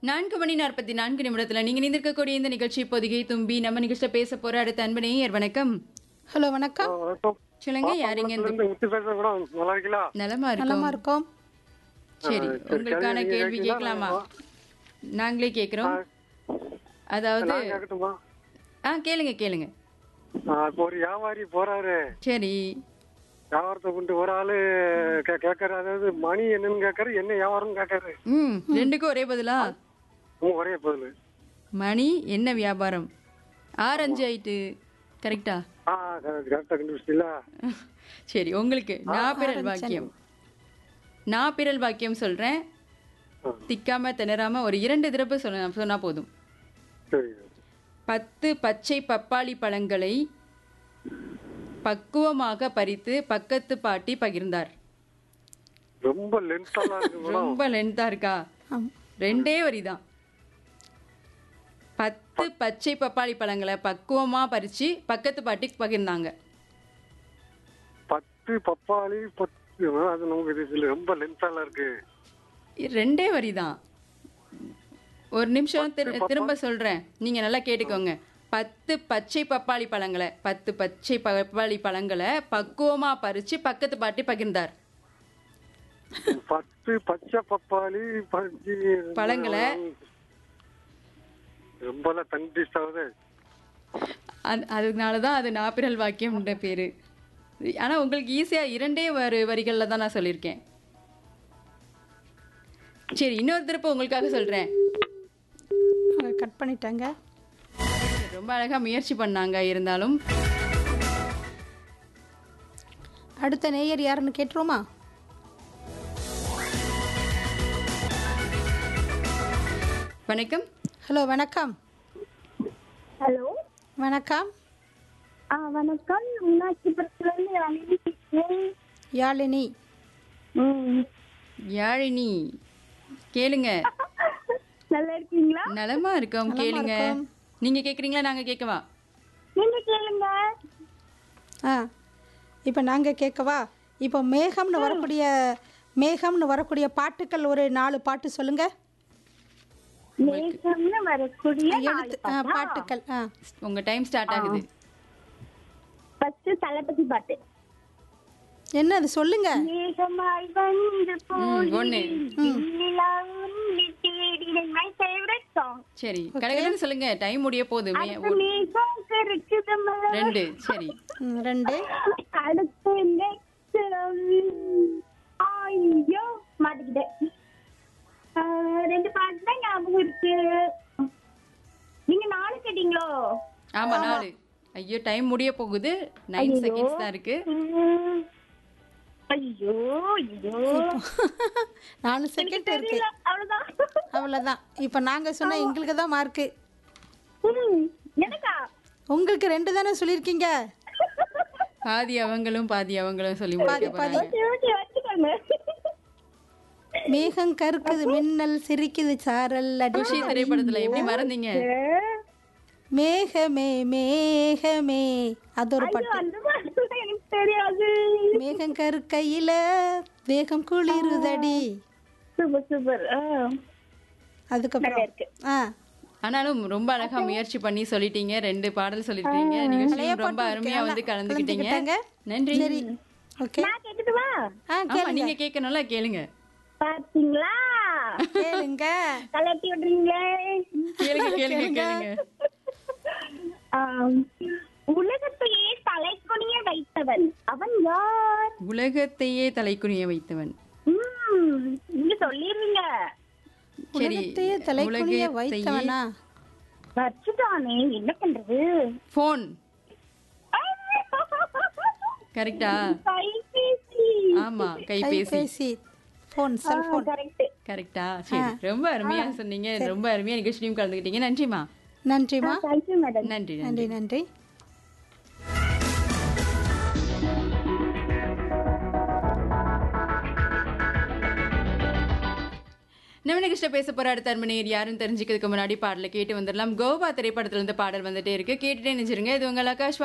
நான்கு மணி நாற்பத்தி நான்கு நிமிடத்துல நீங்க நிந்திருக்கக்கூடிய இந்த நிகழ்ச்சி பொதிகை தும்பி நம்ம நிகழ்ச்சியில பேச போற அடுத்த அன்பு நேயர் வணக்கம் ஹலோ வணக்கம் வணக்கம் சொல்லுங்க யாருங்க இந்த- இருந்து முத்து பேசுறேன் கூட நல்லா இருக்கீங்களா நலமா நலமா இருக்கும் இருக்கோம் சரி சரி, உங்களுக்கான கேள்வி கேள்வி கேட்கலாம். கேட்கலாமா நாங்களே கேக்குறோம் அதாவது நான் கேட்கட்டுமா ஆ கேளுங்க கேளுங்க ஆ, இப்போ ஒரு வியாபாரி போறாரு சரி வியாபாரத்தை கொண்டு ஒரு ஆளு கே- கேட்கறாரு அதாவது மணி என்னன்னு கேட்கறாரு என்ன வியாபாரம்னு கேட்கறாரு ம் ரெண்டுக்கும் ஒரே பதிலா உம், ஒரே பதில் மணி என்ன வியாபாரம் ஆரஞ்சு ஆயிட்டு கரெக்டா ஆ கரெக்டா கண்டுபிடிச்சிங்களா சரி உங்களுக்கு நாப்பிரல் வாக்கியம் நாப்பிரல் வாக்கியம் சொல்றேன் ஆ. திக்காம திணறாம ஒரு இரண்டு தடவை சொல்ல சொன்னா போதும் சரி பத்து பச்சை பப்பாளி பழங்களை பக்குவமாக பறித்து பக்கத்து பாட்டி பகிர்ந்தார் ரொம்ப லென்த்தெல்லாம் இருக்கு மேடம் ரொம்ப லென்த்தா இருக்கா ஆம். ரெண்டே வரிதான் பத்து பச்சை பப்பாளி பழங்களை பக்குவமா பறிச்சு பக்கத்து பாட்டி பகிர்ந்தாங்க பத்து பப்பாளி பத்து ஆ, அது நமக்கு இது இதுல ரொம்ப லென்த்தெல்லாம் இருக்கு இது ரெண்டே வரிதான் ஒரு நிமிஷம் திரு- திரும்ப சொல்றேன் நீங்க நல்லா கேட்டுக்கோங்க பத்து பச்சை பப்பாளி பழங்களை பத்து பச்சை பப்பாளி பழங்களை பக்குவமா பறிச்சு பக்கத்து பாட்டி பகிர்ந்தார் பத்து பச்சை பப்பாளி பஞ்சு பழங்களை? ரொம்ப தண்டிஸ்ட் ஆகுது அது அதனாலதான் அது நாப்பிரல் வாக்கியம்ன்ற பேரு ஆனா உங்களுக்கு ஈஸியா இரண்டே வரி வரிகள்ல தான் நான் சொல்லியிருக்கேன் சரி இன்னொரு திருப்ப உங்களுக்காக சொல்றேன் அவங்க கட் பண்ணிட்டாங்க ரொம்ப அழகா முயற்சி பண்ணாங்க இருந்தாலும் அடுத்த நேயர் யாருன்னு கேட்டுருவோமா வணக்கம் ஹலோ வணக்கம் ஹலோ வணக்கம் ஆ வணக்கம் மீனாட்சிபுரத்துலேருந்து யாழினி பேசுகிறேன் யாழினி ம் யாழினி கேளுங்க நல்லா இருக்கீங்களா நலமா இருக்கோம் கேளுங்க நீங்க கேக்குறீங்களா நாங்க கேட்கவா நீங்க கேளுங்க ஆ இப்போ நாங்கள் கேட்கவா இப்போ மேகம்னு வரக்கூடிய மேகம்னு வரக்கூடிய பாட்டுக்கள் ஒரு நாலு பாட்டு சொல்லுங்க மேகம்னு வரக்கூடிய எழுத்து ஆ, பாட்டுக்கள் ஆ உங்க டைம் ஸ்டார்ட் ஆகுது ஃபர்ஸ்ட் தளபதி பாட்டு என்ன அது சொல்லுங்க மேகமாய் வந்து போய் ஒண்ணு. நிலா உன்னை தேடினேன் மை ஃபேவரட் சாங் சரி கடகடன்னு சொல்லுங்க டைம் முடிய போகுது மே- அடுத்து மேகம் கருக்குது மலர். ரெண்டு சரி ம், ரெண்டு அடுத்து next, um, ஐயோ மாட்டிக்கிட்டேன் ஆஹ், ரெண்டு பாட்டு தான் ஞாபகம் இருக்கு நீங்க நாலு கேட்டீங்களோ ஆமா நாலு ஐயோ டைம் முடிய போகுது நைன் செகண்ட்ஸ் தான் இருக்கு உம், ஐயோ ஐயோ நாலு செகண்ட் இருக்கு தெரியல அவ்வளவுதான் அவ்வளோதான் இப்போ நாங்கள் சொன்ன எங்களுக்கு தான் மார்க்கு உம், எனக்கா உங்களுக்கு ரெண்டு தானே சொல்லியிருக்கீங்க பாதி அவங்களும் பாதி அவங்களும் சொல்லி முடிக்க போறாங்க ஓகே ஓகே வச்சுக்கோங்க மேகம் கருக்குது மின்னல் சிரிக்குது சாரல் அடி குஷி திரைப்படத்துல எப்படி மறந்தீங்க மேகமே மேகமே அது ஒரு ஐயோ, பாட்டு அந்த பாட்டு எனக்கு தெரியாது மேகம் கருக்கையில வேகம் குளிருதடி சூப்பர் சூப்பர் அதுக்கப்புறம் இருக்கு. ஆ ஆனாலும் ரொம்ப அழகா முயற்சி பண்ணி சொல்லிட்டீங்க ரெண்டு பாடல் சொல்லிருக்கீங்க நிகழ்ச்சியும் ரொம்ப அருமையா வந்து கலந்துக்கிட்டீங்க கலந்துக்கிட்டாங்க. நன்றி சரி ஓகே நான் கேட்டுட்டுவா ஆ ஆமா கேளுங்க நீங்க கேட்கணும்ல கேளுங்க பாத்தீங்களா கேளுங்க கலட்டி விடுறீங்களே கேளுங்க கேளுங்க கேளுங்க ஆம், உலகத்தையே தலைக்குனிய வைத்தவன் அவன் யார் உலகத்தையே தலைக்குனிய வைத்தவன் உம், நீங்க சொல்லிடுறீங்க சரி உலகத்தையே தலைக்குனிய வைத்தவனா வச்சுட்டானே என்ன பண்றது போன் கரெக்டா கைபேசி ஆமா கைபேசி கைபேசி ஃபோன் செல்போன் கரெக்ட் கரெக்டா சரி ரொம்ப அருமையா சொன்னீங்க ரொம்ப அருமையா நிகழ்ச்சியும் கலந்துக்கிட்டீங்க நன்றிமா நன்றிமா தேங்க்யூ மேடம் நன்றி நன்றி நன்றி நன்றி நம்ம நிகழ்ச்சியில் பேச போற அடுத்த அன்பனையர் யாருன்னு தெரிஞ்சுக்கிறதுக்கு முன்னாடி பாடலை கேட்டு வந்துடலாம் கோவா திரைப்படத்துல இருந்து பாடல் வந்துட்டே இருக்கு கேட்டுட்டே நினைச்சிருங்க இது உங்கள் ஆகாஷ்